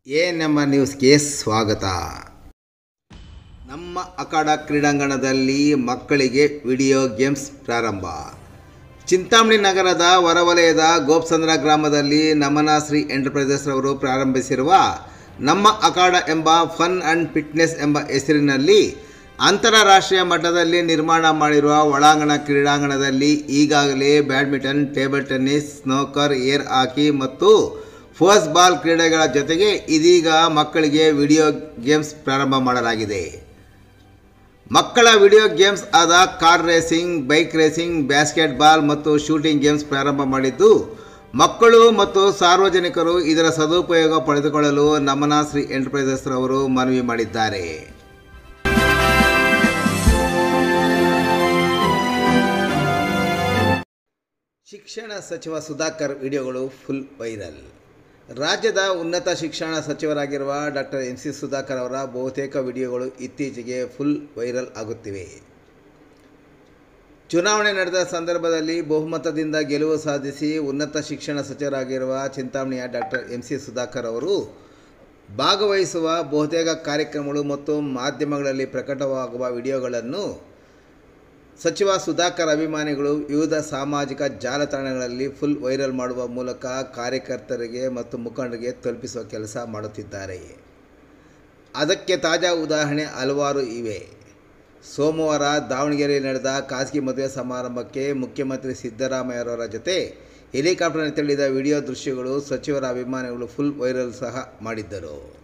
A ನಮ್ಮ ನ್ಯೂಸ್ಗೆ ಸ್ವಾಗತ ನಮ್ಮ ಅಖಾಡ ಕ್ರೀಡಾಂಗಣದಲ್ಲಿ ಮಕ್ಕಳಿಗೆ ವಿಡಿಯೋ ಗೇಮ್ಸ್ ಪ್ರಾರಂಭ ಚಿಂತಾಮಣಿ ನಗರದ ಹೊರವಲಯದ ಗೋಪ್ಸಂದ್ರ ಗ್ರಾಮದಲ್ಲಿ ನಮನ ಶ್ರೀ ಎಂಟರ್ಪ್ರೈಸಸ್ ರವರು ಪ್ರಾರಂಭಿಸಿರುವ ನಮ್ಮ ಅಖಾಡ ಎಂಬ ಫನ್ ಅಂಡ್ ಫಿಟ್ನೆಸ್ ಎಂಬ ಹೆಸರಿನಲ್ಲಿ ಅಂತಾರಾಷ್ಟ್ರೀಯ ಮಟ್ಟದಲ್ಲಿ ನಿರ್ಮಾಣ ಮಾಡಿರುವ ಒಳಾಂಗಣ ಕ್ರೀಡಾಂಗಣದಲ್ಲಿ ಈಗಾಗಲೇ badminton table tennis snooker air hockey ಮತ್ತು ಫೋಸ್ ಬಾಲ್ ಕ್ರೀಡೆಗಳ ಜೊತೆಗೆ ಇದೀಗ ಮಕ್ಕಳಿಗೆ ವಿಡಿಯೋ ಗೇಮ್ಸ್ ಪ್ರಾರಂಭ ಮಾಡಲಾಗಿದೆ ಮಕ್ಕಳ ವಿಡಿಯೋ ಗೇಮ್ಸ್ ಆದ car racing bike racing basketball ಮತ್ತು ಶೂಟಿಂಗ್ ಗೇಮ್ಸ್ ಪ್ರಾರಂಭ ಮಾಡಿದ್ದು ಮಕ್ಕಳು ಮತ್ತು ಸಾರ್ವಜನಿಕರು ಇದರ ಸದುಪಯೋಗ ಪಡೆದುಕೊಳ್ಳಲು ನಮನ ಶ್ರೀ ಎಂಟರ್ಪ್ರೈಸಸ್ ರವರು ಮನವಿ ಮಾಡಿದ್ದಾರೆ ಶಿಕ್ಷಣ ಸಚಿವ ಸುಧಾಕರ್ ವಿಡಿಯೋಗಳು ಫುಲ್ ವೈರಲ್ ರಾಜ್ಯದ ಉನ್ನತ ಶಿಕ್ಷಣ ಸಚಿವರಾಗಿರುವ ಡಾಕ್ಟರ್ ಎಂ ಸಿ ಸುಧಾಕರ್ ಅವರ ಬಹುತೇಕ ವಿಡಿಯೋಗಳು ಇತ್ತೀಚೆಗೆ ಫುಲ್ ವೈರಲ್ ಆಗುತ್ತಿವೆ ಚುನಾವಣೆ ನಡೆದ ಸಂದರ್ಭದಲ್ಲಿ ಬಹುಮತದಿಂದ ಗೆಲುವು ಸಾಧಿಸಿ ಉನ್ನತ ಶಿಕ್ಷಣ ಸಚಿವರಾಗಿರುವ ಚಿಂತಾಮಣಿಯ ಡಾಕ್ಟರ್ ಎಂ ಸಿ ಸುಧಾಕರ್ ಅವರು ಭಾಗವಹಿಸುವ ಬಹುತೇಕ ಕಾರ್ಯಕ್ರಮಗಳು ಮತ್ತು ಮಾಧ್ಯಮಗಳಲ್ಲಿ ಪ್ರಕಟವಾಗುವ ವಿಡಿಯೋಗಳನ್ನು ಸಚಿವ ಸುಧಾಕರ್ ಅಭಿಮಾನಿಗಳು ವಿವಿಧ ಸಾಮಾಜಿಕ ಜಾಲತಾಣಗಳಲ್ಲಿ ಫುಲ್ ವೈರಲ್ ಮಾಡುವ ಮೂಲಕ ಕಾರ್ಯಕರ್ತರಿಗೆ ಮತ್ತು ಮುಖಂಡರಿಗೆ ತಲುಪಿಸುವ ಕೆಲಸ ಮಾಡುತ್ತಿದ್ದಾರೆ ಅದಕ್ಕೆ ತಾಜಾ ಉದಾಹರಣೆ ಹಲವಾರು ಇವೆ ಸೋಮವಾರ ದಾವಣಗೆರೆಯಲ್ಲಿ ನಡೆದ ಖಾಸಗಿ ಮದುವೆ ಸಮಾರಂಭಕ್ಕೆ ಮುಖ್ಯಮಂತ್ರಿ ಸಿದ್ದರಾಮಯ್ಯರವರ ಜೊತೆ ಹೆಲಿಕಾಪ್ಟರ್ನಲ್ಲಿ ತೆರಳಿದ ವಿಡಿಯೋ ದೃಶ್ಯಗಳು ಸಚಿವರ ಅಭಿಮಾನಿಗಳು ಫುಲ್ ವೈರಲ್ ಸಹ ಮಾಡಿದ್ದರು